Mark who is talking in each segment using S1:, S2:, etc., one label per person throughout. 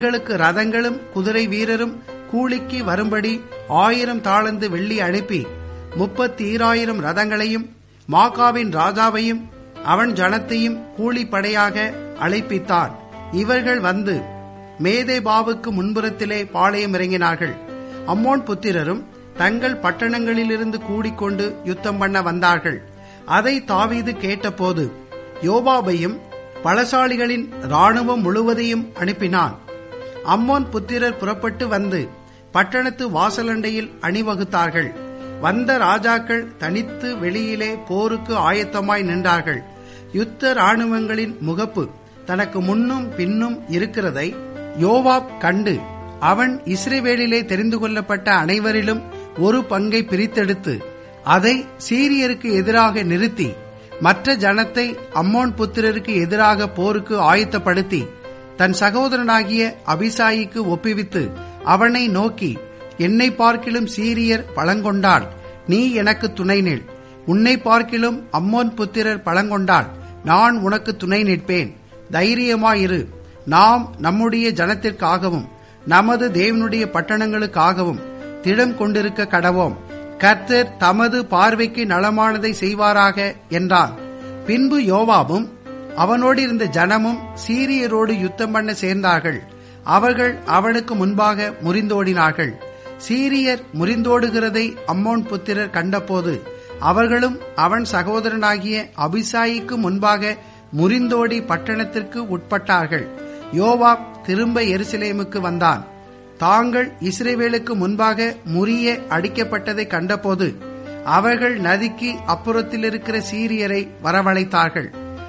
S1: தங்களுக்கு ரதங்களும் குதிரை வீரரும் கூலிக்கு வரும்படி ஆயிரம் தாளந்து வெள்ளி அனுப்பி முப்பத்தி ஈராயிரம் ரதங்களையும் மாகாவின் ராஜாவையும் அவன் ஜனத்தையும் கூலிப்படையாக அழைப்பித்தான் இவர்கள் வந்து மேதேபாவுக்கு முன்புறத்திலே பாளையம் இறங்கினார்கள் அம்மோன் புத்திரரும் தங்கள் பட்டணங்களிலிருந்து கூடிக்கொண்டு யுத்தம் பண்ண வந்தார்கள் அதை தாவீது கேட்டபோது யோபாபையும் பலசாலிகளின் இராணுவம் முழுவதையும் அனுப்பினான் அம்மோன் புத்திரர் புறப்பட்டு வந்து பட்டணத்து வாசலண்டையில் அணிவகுத்தார்கள் வந்த ராஜாக்கள் தனித்து வெளியிலே போருக்கு ஆயத்தமாய் நின்றார்கள் யுத்த இராணுவங்களின் முகப்பு தனக்கு முன்னும் பின்னும் இருக்கிறதை யோவாப் கண்டு அவன் இஸ்ரேவேலிலே தெரிந்து கொள்ளப்பட்ட அனைவரிலும் ஒரு பங்கை பிரித்தெடுத்து அதை சீரியருக்கு எதிராக நிறுத்தி மற்ற ஜனத்தை அம்மோன் புத்திரருக்கு எதிராக போருக்கு ஆயத்தப்படுத்தி தன் சகோதரனாகிய அபிசாயிக்கு ஒப்புவித்து அவனை நோக்கி என்னை பார்க்கிலும் சீரியர் பழங்கொண்டால் நீ எனக்கு துணை நில் உன்னை பார்க்கிலும் அம்மோன் புத்திரர் பழங்கொண்டால் நான் உனக்கு துணை நிற்பேன் தைரியமாயிரு நாம் நம்முடைய ஜனத்திற்காகவும் நமது தேவனுடைய பட்டணங்களுக்காகவும் திடம் கொண்டிருக்க கடவோம் கர்த்தர் தமது பார்வைக்கு நலமானதை செய்வாராக என்றான் பின்பு யோவாபும் அவனோடு இருந்த ஜனமும் சீரியரோடு யுத்தம் பண்ண சேர்ந்தார்கள் அவர்கள் அவனுக்கு முன்பாக முறிந்தோடினார்கள் சீரியர் முறிந்தோடுகிறதை அம்மோன் புத்திரர் கண்டபோது அவர்களும் அவன் சகோதரனாகிய அபிசாயிக்கு முன்பாக முறிந்தோடி பட்டணத்திற்கு உட்பட்டார்கள் யோவாப் திரும்ப எருசலேமுக்கு வந்தான் தாங்கள் இஸ்ரேவேலுக்கு முன்பாக முறிய அடிக்கப்பட்டதை கண்டபோது அவர்கள் நதிக்கு அப்புறத்தில் இருக்கிற சீரியரை வரவழைத்தார்கள்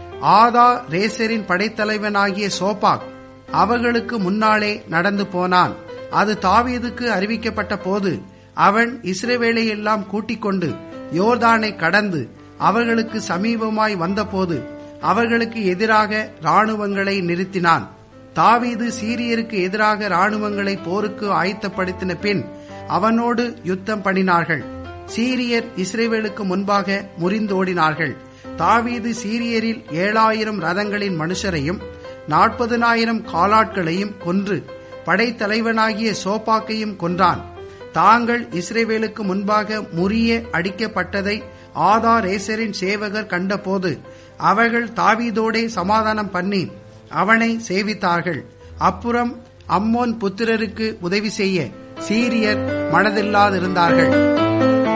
S1: ஆதா ரேசரின் படைத்தலைவனாகிய சோபாக் அவர்களுக்கு முன்னாலே நடந்து போனான் அது தாவீதுக்கு அறிவிக்கப்பட்ட போது அவன் இஸ்ரேவேலை எல்லாம் கூட்டிக் கொண்டு யோர்தானை கடந்து அவர்களுக்கு சமீபமாய் வந்தபோது அவர்களுக்கு எதிராக இராணுவங்களை நிறுத்தினான் தாவீது சீரியருக்கு எதிராக இராணுவங்களை போருக்கு ஆயத்தப்படுத்தின பின் அவனோடு யுத்தம் பண்ணினார்கள் சீரியர் இஸ்ரேவேலுக்கு முன்பாக முறிந்தோடினார்கள் தாவீது சீரியரில் ஏழாயிரம் ரதங்களின் மனுஷரையும் நாற்பதனாயிரம் காலாட்களையும் கொன்று படைத்தலைவனாகிய சோப்பாக்கையும் கொன்றான் தாங்கள் இஸ்ரேவேலுக்கு முன்பாக முறிய அடிக்கப்பட்டதை ஆதா ரேசரின் சேவகர் கண்டபோது அவர்கள் தாவீதோடே சமாதானம் பண்ணி அவனை சேவித்தார்கள் அப்புறம் அம்மோன் புத்திரருக்கு உதவி செய்ய சீரியர் மனதில்லாதிருந்தார்கள்